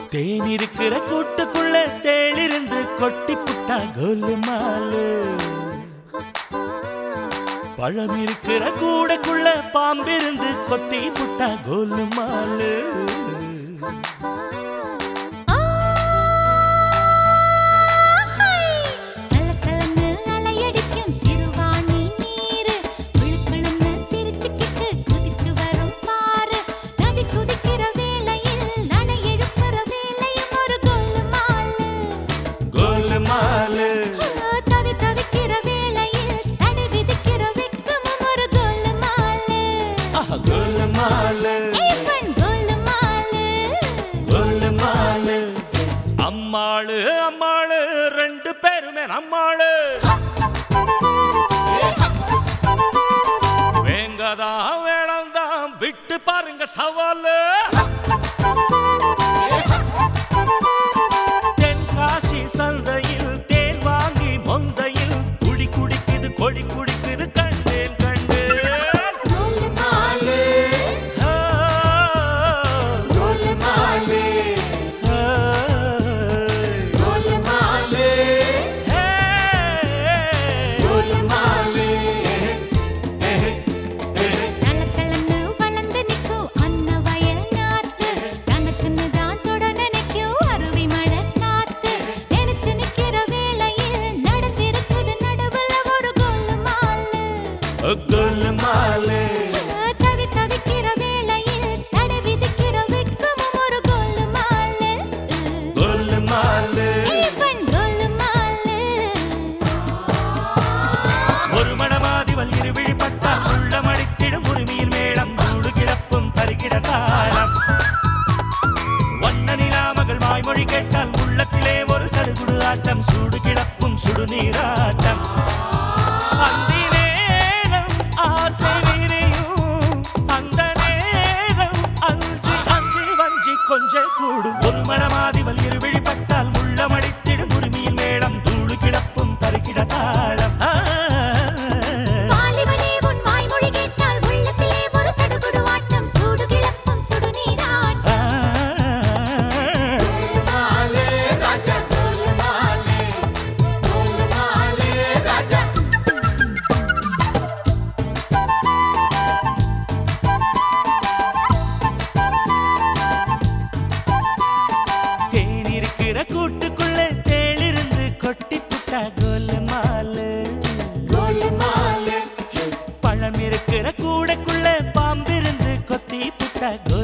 தேன் இருக்கிற கூட்டுக்குள்ள தேளிருந்து கொட்டி புட்டா கோலுமாலு பழம் இருக்கிற கூடைக்குள்ள பாம்பிருந்து கொத்தி புட்டா கோலுமாலு சலசலன்னு அலையடிக்கும் சிறுவாணி நீரு விழுக்குழுன்னு சிரிச்சுக்கிட்டு குதிச்சு வரும் பாரு நதி குதிக்கிற வேளையில் நடை எழுப்புற வேளையும் ஒரு கோலுமாலு கோலுமாலு தவி தவிக்கிற வேளையில் தடை விதிக்கிற வெக்கமும் ஒரு கோலுமாலு ஆஹா, கோலுமாலு ஏப்பன் கோலுமாலு கோலுமாலு அம்மாளு அம்மாளு ரெண்டு பேருமே நம்மாளு வேங்கதா வேணாம்தான் விட்டு பாருங்க சவாலு தென்காசி சந்தையில் தேன் வாங்கி மொந்தையில் குடி குடிக்குது கொடி குடிக்குது கண்டேன் கண்டேன் கோலுமாலு ஆ, கோலுமாலு ஆ, கோலுமாலு ஹே. கோலுமாலு தளதளன்னு வளர்ந்து நிக்கும் அன்ன வயல் நாத்து தனக்குன்னு தான் தொட நினைக்கும் அருவி மழை காத்து நினைச்சு நிக்கிற வேளையில் நடந்திருக்குது நடுவுல ஒரு கோலுமாலு கோலுமாலு தவி தவிக்கிற வேளையில் தடை விதிக்கிற வெக்கமும் ஒரு கோலுமாலு கோலுமாலு ஏப்பன் கோலுமாலு ஒரு மணமாதிவல் இருவிழிப்பட்டா உள்ள மடித்திடும் உரிமையில் மேளம் மூடு கிடப்பும் தருகிற தாளம் வண்ண நிலாமகள் வாய்மொழி கேட்டால் உள்ளத்திலே ஒரு சடுகுடு ஆட்டம் சூடு கிடப்பும் சுடுநீராட்டம் அந்தி நேரம் ஆசை விரியும் அந்த நேரம் அஞ்சி அஞ்சி வஞ்சி கொஞ்சம் கூடும் ஒரு மணமாதிவல் இருவிழிப்பட்டால் உள்ள மடித்திடும் உரிமையில் மேளம் தூளு கிடப்பும் தருகிற தாளம் ஆ. வாலிபனே உன் வாய்மொழி கேட்டால் உள்ளத்திலே ஒரு சடுகுடு ஆட்டம் சூடு கிளப்பும் சுடுநீராட்டம் ஆ. தேன் இருக்கிற கூட்டுக்குள்ள தேளிருந்து கொட்டி புட்டா கோலமாலு பழம் இருக்கிற கூடைக்குள்ள பாம்பிருந்து கொத்தி புட்டா